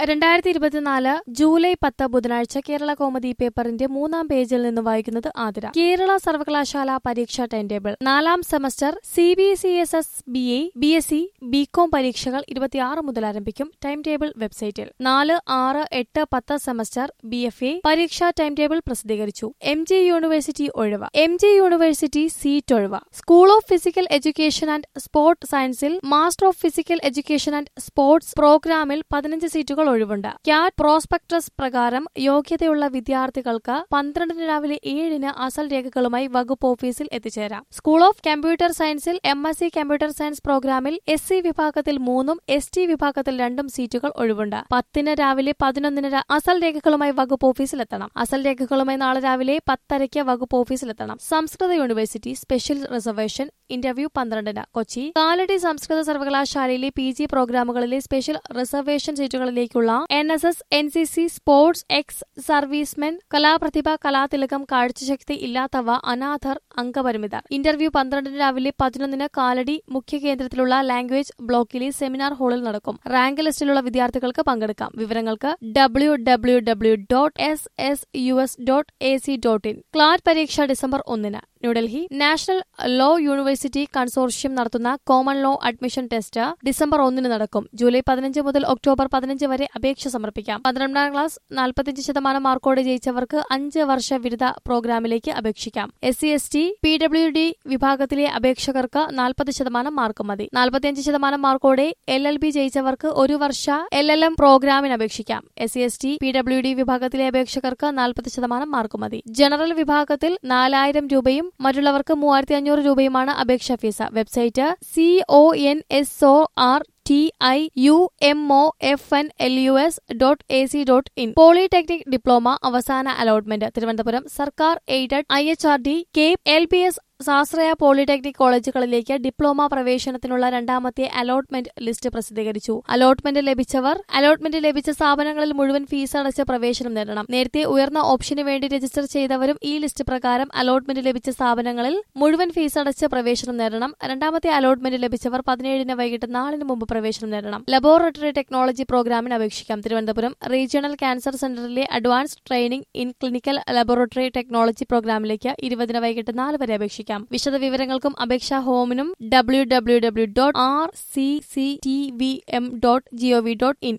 രണ്ടായിരത്തി ഇരുപത്തിനാല് ജൂലൈ പത്ത് ബുധനാഴ്ച കേരള കോമഡി പേപ്പറിന്റെ മൂന്നാം പേജിൽ നിന്ന് വായിക്കുന്നത് ആതിര കേരള സർവകലാശാല പരീക്ഷാ ടൈം ടേബിൾ നാലാം semester C B C S S B A B S C BCom പരീക്ഷകൾ ഇരുപത്തിയാറ് മുതൽ ആരംഭിക്കും ടൈം ടേബിൾ വെബ്സൈറ്റിൽ നാല് ആറ് എട്ട് പത്ത് സെമസ്റ്റർ ബി എഫ് എ പരീക്ഷാ ടൈം ടേബിൾ പ്രസിദ്ധീകരിച്ചു എം ജി യൂണിവേഴ്സിറ്റി ഒഴിവ് എം ജി യൂണിവേഴ്സിറ്റി സീറ്റ് ഒഴിവ് school of physical education and sports സയൻസിൽ master of physical education and sports പ്രോഗ്രാമിൽ പതിനഞ്ച് സീറ്റുകൾ ഒഴിവുണ്ട് ക്യാറ്റ് പ്രോസ്പെക്ടസ് പ്രകാരം യോഗ്യതയുള്ള വിദ്യാർത്ഥികൾക്ക് പന്ത്രണ്ടിന് രാവിലെ ഏഴിന് അസൽ രേഖകളുമായി വകുപ്പ് ഓഫീസിൽ എത്തിച്ചേരാം സ്കൂൾ ഓഫ് കമ്പ്യൂട്ടർ സയൻസിൽ M S C computer science പ്രോഗ്രാമിൽ എസ് സി വിഭാഗത്തിൽ മൂന്നും എസ് ടി വിഭാഗത്തിൽ രണ്ടും സീറ്റുകൾ ഒഴിവുണ്ട് പത്തിന് രാവിലെ പതിനൊന്നിന് ര- അസൽ രേഖകളുമായി വകുപ്പ് ഓഫീസിലെത്തണം അസൽ രേഖകളുമായി നാളെ രാവിലെ പത്തരയ്ക്ക് വകുപ്പ് ഓഫീസിലെത്തണം സംസ്കൃത യൂണിവേഴ്സിറ്റി സ്പെഷ്യൽ റിസർവേഷൻ ഇന്റർവ്യൂ പന്ത്രണ്ടിന് കൊച്ചി കാലടി സംസ്കൃത സർവകലാശാലയിലെ പി ജി പ്രോഗ്രാമുകളിലെ സ്പെഷ്യൽ റിസർവേഷൻ സീറ്റുകളിലേക്കുള്ള N S S N C C sports ex servicemen കലാപ്രതിഭ കലാതിലകം കാഴ്ചശക്തി ഇല്ലാത്തവ അനാഥർ അംഗപരിമിതർ ഇന്റർവ്യൂ പന്ത്രണ്ടിന് രാവിലെ പതിനൊന്നിന് കാലടി മുഖ്യ കേന്ദ്രത്തിലുള്ള ലാംഗ്വേജ് ബ്ലോക്കിലെ സെമിനാർ ഹാളിൽ നടക്കും റാങ്ക് ലിസ്റ്റിലുള്ള വിദ്യാർത്ഥികൾക്ക് പങ്കെടുക്കാം വിവരങ്ങൾക്ക് W W W dot S S U S dot A C dot in CLAT പരീക്ഷ ഡിസംബർ ഒന്നിന് New Delhi National Law University Consortium നടത്തുന്ന Common Law Admission Test December ഒന്നിന് നടക്കും ജൂലൈ പതിനഞ്ച് മുതൽ ഒക്ടോബർ പതിനഞ്ച് വരെ അപേക്ഷ സമർപ്പിക്കാം പന്ത്രണ്ടാം ക്ലാസ് നാൽപ്പത്തിയഞ്ച് ശതമാനം മാർക്കോടെ ജയിച്ചവർക്ക് അഞ്ച് വർഷ ബിരുദ പ്രോഗ്രാമിലേക്ക് അപേക്ഷിക്കാം S C S T P W D വിഭാഗത്തിലെ അപേക്ഷകർക്ക് നാൽപ്പത് ശതമാനം മാർക്ക് മതി നാൽപ്പത്തിയഞ്ച് ശതമാനം മാർക്കോടെ എൽ എൽ ബി ജയിച്ചവർക്ക് ഒരു വർഷ എൽ എൽ എം പ്രോഗ്രാമിന് അപേക്ഷിക്കാം S C S T P W D വിഭാഗത്തിലെ അപേക്ഷകർക്ക് നാൽപ്പത് ശതമാനം മാർക്ക് മതി ജനറൽ വിഭാഗത്തിൽ നാലായിരം രൂപയും മറ്റുള്ളവർക്ക് മൂവായിരത്തി അഞ്ഞൂറ് രൂപയുമാണ് അപേക്ഷാ fee website C O N S O R T I U M O F N L U S dot A C dot in polytechnic diploma അവസാന അലോട്ട്മെന്റ് തിരുവനന്തപുരം സർക്കാർ aided I H R D K L P S സാശ്രയ polytechnic കോളേജുകളിലേക്ക് diploma പ്രവേശനത്തിനുള്ള രണ്ടാമത്തെ allotment list പ്രസിദ്ധീകരിച്ചു allotment ലഭിച്ചവർ allotment ലഭിച്ച സ്ഥാപനങ്ങളിൽ മുഴുവൻ ഫീസ് അടച്ച് പ്രവേശനം നേടണം നേരത്തെ ഉയർന്ന ഓപ്ഷന് വേണ്ടി രജിസ്റ്റർ ചെയ്തവരും ഈ ലിസ്റ്റ് പ്രകാരം അലോട്ട്മെന്റ് ലഭിച്ച സ്ഥാപനങ്ങളിൽ മുഴുവൻ ഫീസ് അടച്ച് പ്രവേശനം നേടണം രണ്ടാമത്തെ അലോട്ട്മെന്റ് ലഭിച്ചവർ പതിനേഴിന് വൈകിട്ട് നാലിന് മുമ്പ് പ്രവേശനം നേടണം ലബോറട്ടറി ടെക്നോളജി പ്രോഗ്രാമിന് അപേക്ഷിക്കാം തിരുവനന്തപുരം റീജിയണൽ ക്യാൻസർ സെന്ററിലെ advanced training in clinical laboratory technology പ്രോഗ്രാമിലേക്ക് ഇരുപതിന് വൈകിട്ട് നാല് വരെ അപേക്ഷിക്കാം വിശദവിവരങ്ങൾക്കും അപേക്ഷാ ഹോമിനും W W W dot R C C T V M dot gov dot in